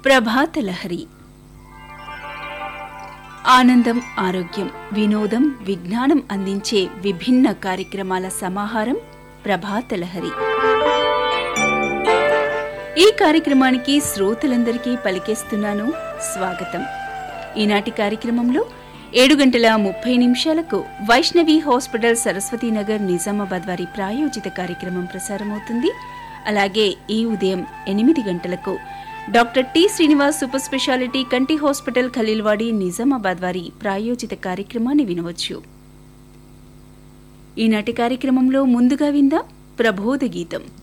ప్రభాత లహరి ఆనందం ఆరోగ్యం వినోదం విజ్ఞానం అందించే విభిన్న కార్యక్రమాల సమాహారం ప్రభాత లహరి ఈ కార్యక్రమానికి శ్రోతలందరికీ పలికేస్తున్నాను స్వాగతం ఈనాటి కార్యక్రమంలో ఏడు గంటల ముప్పై నిమిషాలకు వైష్ణవి హాస్పిటల్ సరస్వతీనగర్ నిజామాబాద్ వారి ప్రాయోజిత కార్యక్రమం ప్రసారమవుతుంది అలాగే ఈ ఉదయం ఎనిమిది గంటలకు doctor T Srinivas super speciality కంటి హాస్పిటల్ ఖలీల్వాడి నిజామాబాద్ వారి ప్రాయోజిత కార్యక్రమాన్ని వినవచ్చు ఈనాటి కార్యక్రమంలో ముందుగా విందాం ప్రబోధ గీతం